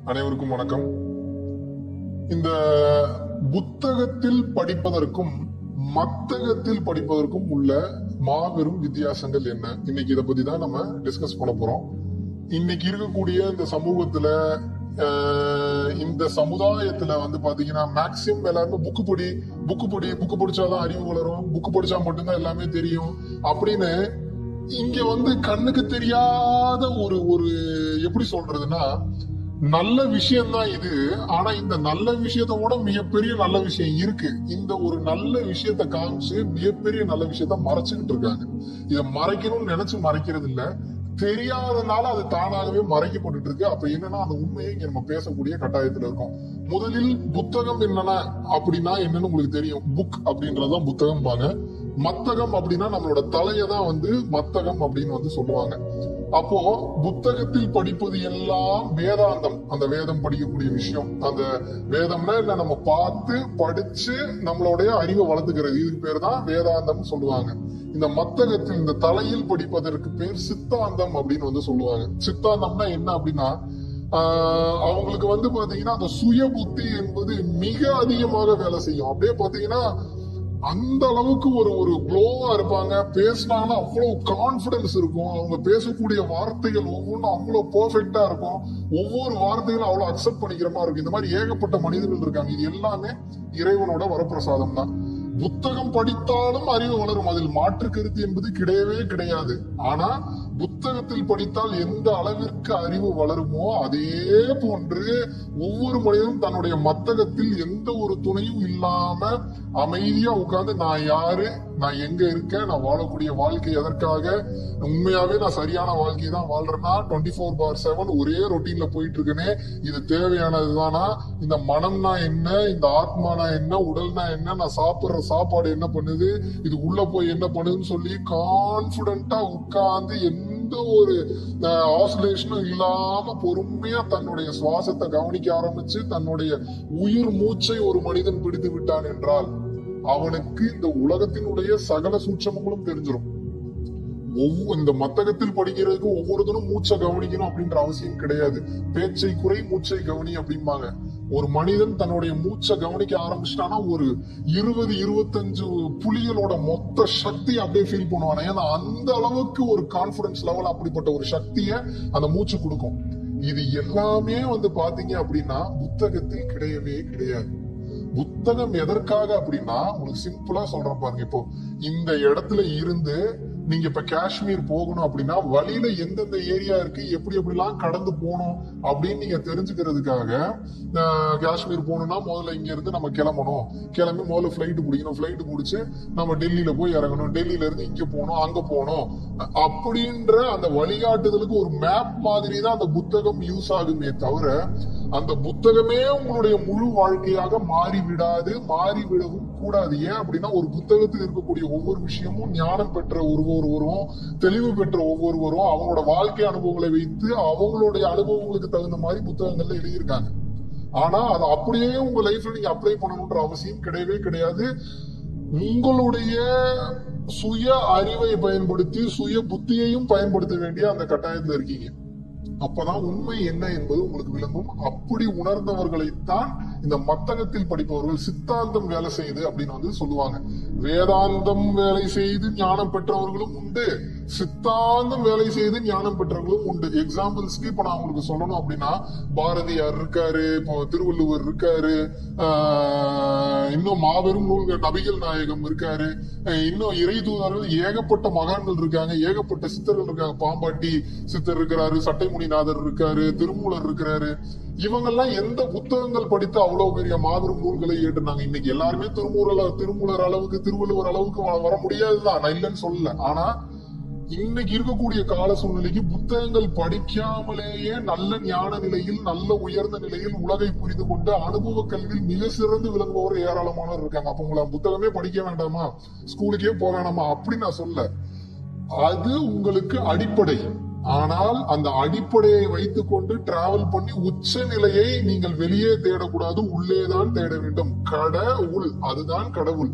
அனைவருக்கும் வணக்கம் இந்த புத்தகத்தில் படிப்பதற்கும் மத்தகத்தில் படிப்பதற்கும் உள்ள மாபெரும் வித்தியாசங்கள் என்ன இன்னைக்கு இதை பத்தி தான் நம்ம டிஸ்கஸ் பண்ண போறோம் இன்னைக்கு இருக்கக்கூடிய இந்த சமூகத்துல ஆஹ், இந்த சமுதாயத்துல வந்து பாத்தீங்கன்னா மேக்சிமம் எல்லாருமே புக்கு படி புக்கு படி புக்கு படிச்சாதான் அறிவு வளரும் புக்கு படிச்சா மட்டும்தான் எல்லாமே தெரியும் அப்படின்னு இங்க வந்து கண்ணுக்கு தெரியாத ஒரு ஒரு எப்படி சொல்றதுன்னா நல்ல விஷயம் தான் இது ஆனா இந்த நல்ல விஷயத்தை விட மிகப்பெரிய நல்ல விஷயம் இருக்கு இந்த ஒரு நல்ல விஷயத்த காமிச்சு மிகப்பெரிய நல்ல விஷயத்த மறைச்சுக்கிட்டு இருக்காங்க இதை மறைக்கணும்னு நினைச்சு மறைக்கிறது இல்ல தெரியாதனால அது தானாகவே மறைக்கப்பட்டு இருக்கு அப்ப என்னன்னா அந்த உண்மையை இங்க நம்ம பேசக்கூடிய கட்டாயத்துல இருக்கோம் முதலில் புத்தகம் என்னன்னா அப்படின்னா என்னன்னு உங்களுக்கு தெரியும் புக் அப்படின்றதுதான் புத்தகம் பாங்க மத்தகம் அப்படின்னா நம்மளோட தலையை தான் வந்து மத்தகம் அப்படின்னு வந்து சொல்லுவாங்க அப்போ புத்தகத்தில் படிப்பது எல்லாம் வேதாந்தம் அந்த வேதம் படிக்கக்கூடிய விஷயம் அந்த வேதம்னா என்ன நம்ம பார்த்து படிச்சு நம்மளுடைய அறிவை வளர்த்துக்கிறது இதுக்கு பேர் தான் வேதாந்தம் சொல்லுவாங்க இந்த மத்தகத்தில் இந்த தலையில் படிப்பதற்கு பேர் சித்தாந்தம் அப்படின்னு வந்து சொல்லுவாங்க சித்தாந்தம்னா என்ன அப்படின்னா ஆஹ் அவங்களுக்கு வந்து பாத்தீங்கன்னா அந்த சுய புத்தி என்பது மிக அதிகமாக வேலை செய்யும் அப்படியே பாத்தீங்கன்னா அந்த அளவுக்கு ஒரு ஒரு க்ளோவா இருப்பாங்க பேசினாங்கன்னா அவ்வளவு கான்பிடன்ஸ் இருக்கும் அவங்க பேசக்கூடிய வார்த்தைகள் ஒவ்வொன்றும் அவ்வளவு பெர்ஃபெக்டா இருக்கும் ஒவ்வொரு வார்த்தைகளும் அவ்வளவு அக்செப்ட் பண்ணிக்கிற மாதிரி இருக்கும் இந்த மாதிரி ஏகப்பட்ட மனிதர்கள் இருக்காங்க இது எல்லாமே இறைவனோட வரப்பிரசாதம் தான் புத்தகம் படித்தாலும் அறிவு வளரும் அதில் மாற்று கருத்து என்பது கிடையவே கிடையாது ஆனா புத்தகத்தில் படித்தால் எந்த அளவிற்கு அறிவு வளருமோ அதே போன்று ஒவ்வொரு மனிதனும் தன்னுடைய மத்தகத்தில் எந்த ஒரு துணையும் இல்லாம அமைதியா உட்கார்ந்து நான் யாரு நான் எங்க இருக்கேன் நான் வாழக்கூடிய வாழ்க்கை எதற்காக உண்மையாவே நான் சரியான வாழ்க்கை தான் வாழ்றேன்னா டுவெண்ட்டி ஃபோர் பார் செவன் ஒரே ரொட்டீன்ல போயிட்டு இருக்கேனே இது தேவையானதுதானா இந்த மனம்னா என்ன இந்த ஆத்மானா என்ன உடல்னா என்ன நான் சாப்பிடுற சாப்பாடு என்ன பண்ணுது இது உள்ள போய் என்ன பண்ணுதுன்னு சொல்லி கான்பிடண்டா உட்கார்ந்து எந்த ஒரு ஆசோலேஷனும் இல்லாம பொறுமையா தன்னுடைய சுவாசத்தை கவனிக்க ஆரம்பிச்சு தன்னுடைய உயிர் மூச்சை ஒரு மனிதன் பிடித்து விட்டான் என்றால் அவனுக்கு இந்த உலகத்தினுடைய சகல சூட்சமங்களும் தெரிஞ்சிடும் ஒவ்வொரு இந்த மத்தகத்தில் படிக்கிறதுக்கு ஒவ்வொருத்தரும் மூச்சை கவனிக்கணும் அப்படின்ற அவசியம் கிடையாது பேச்சை குறை மூச்சை கவனி அப்படிம்பாங்க ஒரு மனிதன் தன்னுடைய மூச்சை கவனிக்க ஆரம்பிச்சிட்டானா ஒரு இருபது இருபத்தஞ்சு புலிகளோட மொத்த சக்தி அப்படியே ஃபீல் பண்ணுவான் ஏன்னா அந்த அளவுக்கு ஒரு கான்பிடன்ஸ் லெவல் அப்படிப்பட்ட ஒரு சக்தியை அந்த மூச்சு கொடுக்கும் இது எல்லாமே வந்து பாத்தீங்க அப்படின்னா புத்தகத்தில் கிடையவே கிடையாது புத்தகம் எதற்காக அப்படின்னா உங்களுக்கு சிம்பிளா சொல்றேன் பாருங்க இப்போ இந்த இடத்துல இருந்து நீங்க இப்ப காஷ்மீர் போகணும் அப்படின்னா வழியில எந்தெந்த ஏரியா இருக்கு எப்படி எப்படிலாம் கடந்து போகணும் அப்படின்னு நீங்க தெரிஞ்சுக்கிறதுக்காக ஆஹ், காஷ்மீர் போகணும்னா முதல்ல இங்க இருந்து நம்ம கிளம்பணும் கிளம்பி முதல்ல ஃபிளைட் பிடிக்கணும் ஃபிளைட் பிடிச்சு நம்ம டெல்லியில போய் இறங்கணும் டெல்லியில இருந்து இங்க போகணும் அங்க போகணும் அப்படின்ற அந்த வழிகாட்டுதலுக்கு ஒரு மேப் மாதிரி தான் அந்த புத்தகம் யூஸ் ஆகுமே தவிர அந்த புத்தகமே உங்களுடைய முழு வாழ்க்கையாக மாறி விடாது மாறி விடவும் கூடாது ஏன் அப்படின்னா ஒரு புத்தகத்தில் இருக்கக்கூடிய ஒவ்வொரு விஷயமும் ஞானம் பெற்ற ஒருவரும் தெளிவு பெற்ற ஒவ்வொருவரும் அவங்களோட வாழ்க்கை அனுபவங்களை வைத்து அவங்களுடைய அனுபவங்களுக்கு தகுந்த மாதிரி புத்தகங்கள்ல எழுதியிருக்காங்க ஆனா அதை அப்படியே உங்க லைஃப்ல நீங்க அப்ளை பண்ணணும்ன்ற அவசியம் கிடையவே கிடையாது உங்களுடைய சுய அறிவை பயன்படுத்தி சுய புத்தியையும் பயன்படுத்த வேண்டிய அந்த கட்டாயத்துல இருக்கீங்க அப்பதான் உண்மை என்ன என்பது உங்களுக்கு விளங்கும் அப்படி உணர்ந்தவர்களைத்தான் இந்த மத்தகத்தில் படிப்பவர்கள் சித்தாந்தம் வேலை செய்யுது அப்படின்னு வந்து சொல்லுவாங்க வேதாந்தம் வேலை செய்து ஞானம் பெற்றவர்களும் உண்டு சித்தாந்தம் வேலை செய்து ஞானம் பெற்றவர்களும் உண்டு எக்ஸாம்பிள்ஸ்க்கு இப்ப நான் உங்களுக்கு சொல்லணும் அப்படின்னா பாரதியார் இருக்காரு இப்போ திருவள்ளுவர் இருக்காரு ஆஹ் இன்னும் மாபெரும் நூல்கள் நபிகள் நாயகம் இருக்காரு அஹ் இன்னும் இறை தூதர்கள் ஏகப்பட்ட மகான்கள் இருக்காங்க ஏகப்பட்ட சித்தர்கள் இருக்காங்க பாம்பாட்டி சித்தர் இருக்கிறாரு சட்டைமுனிநாதர் இருக்காரு திருமூலர் இருக்கிறாரு இவங்கெல்லாம் எந்த புத்தகங்கள் படித்து அவ்வளவு பெரிய மாபெரும் நூல்களை ஏற்றுனாங்க இன்னைக்கு எல்லாருமே திருமூலர் திருமூலர் அளவுக்கு திருவள்ளுவர் அளவுக்கு வ- வர முடியாதுதான் நான் இல்லைன்னு சொல்லல ஆனா இன்னைக்கு இருக்கக்கூடிய கால சூழ்நிலைக்கு புத்தகங்கள் படிக்காமலேயே நல்ல ஞான நிலையில் நல்ல உயர்ந்த நிலையில் உலகை புரிந்து கொண்டு அனுபவ கல்வியில் மிக சிறந்து விளங்குபவர் ஏராளமானவர் இருக்காங்க அப்ப உங்களை புத்தகமே படிக்க வேண்டாமா ஸ்கூலுக்கே போக வேண்டாமா அப்படி நான் சொல்ல அது உங்களுக்கு அடிப்படை ஆனால் அந்த அடிப்படையை வைத்துக்கொண்டு டிராவல் பண்ணி உச்ச நிலையை நீங்கள் வெளியே தேடக்கூடாது உள்ளே தான் தேட வேண்டும் கடவுள் அதுதான் கடவுள்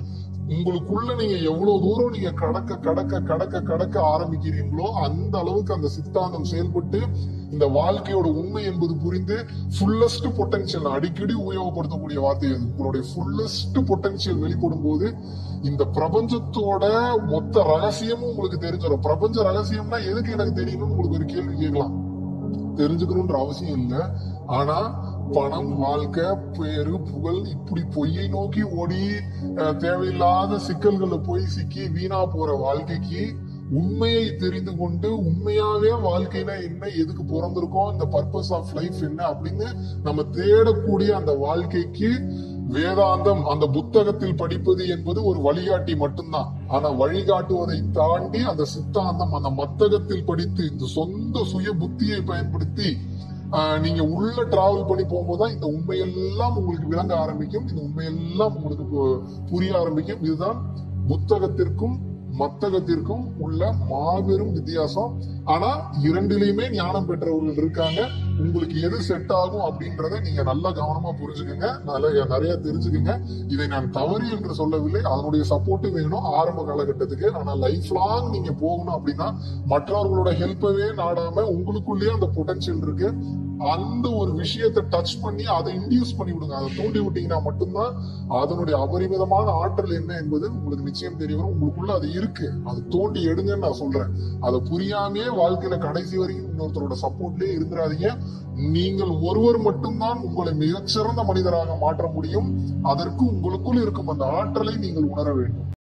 உங்களுக்குள்ள நீங்க எவ்வளவு தூரம் நீங்க கடக்க கடக்க கடக்க கடக்க ஆரம்பிக்கிறீங்களோ அந்த அளவுக்கு அந்த சித்தாந்தம் செயல்பட்டு இந்த வாழ்க்கையோட உண்மை என்பது புரிந்து ஃபுல்லஸ்ட் பொட்டன்ஷியல் அடிக்கடி உபயோகப்படுத்தக்கூடிய வார்த்தை அது உங்களுடைய ஃபுல்லஸ்ட் பொட்டன்ஷியல் வெளிப்படும் போது இந்த பிரபஞ்சத்தோட மொத்த ரகசியமும் உங்களுக்கு தெரிஞ்சிடும் பிரபஞ்ச ரகசியம்னா எதுக்கு எனக்கு தெரியணும்னு உங்களுக்கு ஒரு கேள்வி கேட்கலாம் தெரிஞ்சுக்கணும்ன்ற அவசியம் இல்லை ஆனா பணம் வாழ்க்கை பேரு புகழ் இப்படி பொய்யை நோக்கி ஓடி அஹ், தேவையில்லாத சிக்கல்களை போய் சிக்கி வீணா போற வாழ்க்கைக்கு உண்மையை தெரிந்து கொண்டு உண்மையாவே வாழ்க்கைனா என்ன எதுக்கு பிறந்திருக்கோம் இந்த பர்பஸ் ஆஃப் லைஃப் என்ன அப்படின்னு நம்ம தேடக்கூடிய அந்த வாழ்க்கைக்கு வேதாந்தம் அந்த புத்தகத்தில் படிப்பது என்பது ஒரு வழிகாட்டி மட்டும்தான் ஆனா வழிகாட்டுவதை தாண்டி அந்த சித்தாந்தம் அந்த மத்தகத்தில் படித்து இந்த சொந்த சுய புத்தியை பயன்படுத்தி ஆஹ், நீங்க உள்ள டிராவல் பண்ணி போகும்போது தான் இந்த உண்மையெல்லாம் உங்களுக்கு விளங்க ஆரம்பிக்கும் இந்த உண்மையெல்லாம் உங்களுக்கு பு- புரிய ஆரம்பிக்கும் இதுதான் புத்தகத்திற்கும் மத்தகத்திற்கும் உள்ள மாபெரும் வித்தியாசம் ஆனா இரண்டிலையுமே ஞானம் பெற்றவர்கள் இருக்காங்க உங்களுக்கு எது செட் ஆகும் அப்படின்றத நீங்க நல்லா கவனமா புரிஞ்சுக்கங்க நிறைய நிறைய தெரிஞ்சுக்கங்க இதை நான் தவறு என்று சொல்லவில்லை அதனுடைய சப்போர்ட் வேணும் ஆரம்ப காலகட்டத்துக்கு ஆனா லைஃப் லாங் நீங்க போகணும் அப்படின்னா மற்றவர்களோட ஹெல்ப்பவே நாடாம உங்களுக்குள்ளேயே அந்த பொட்டன்ஷியல் இருக்கு அந்த ஒரு விஷயத்தை டச் பண்ணி அதை இன்டியூஸ் பண்ணி விடுங்க அதை தூண்டி விட்டீங்கன்னா மட்டும்தான் அதனுடைய அபரிமிதமான ஆற்றல் என்ன என்பது உங்களுக்கு நிச்சயம் தெரிய வரும் உங்களுக்குள்ள அது இருக்கு அது தோண்டி எடுங்கன்னு நான் சொல்றேன் அதை புரியாமையே வாழ்க்கையில கடைசி வரைக்கும் இன்னொருத்தரோட சப்போர்ட்லயே இருந்துடாதீங்க நீங்கள் ஒருவர் மட்டும்தான் உங்களை மிகச்சிறந்த மனிதராக மாற்ற முடியும் அதற்கு உங்களுக்குள் இருக்கும் அந்த ஆற்றலை நீங்கள் உணர வேண்டும்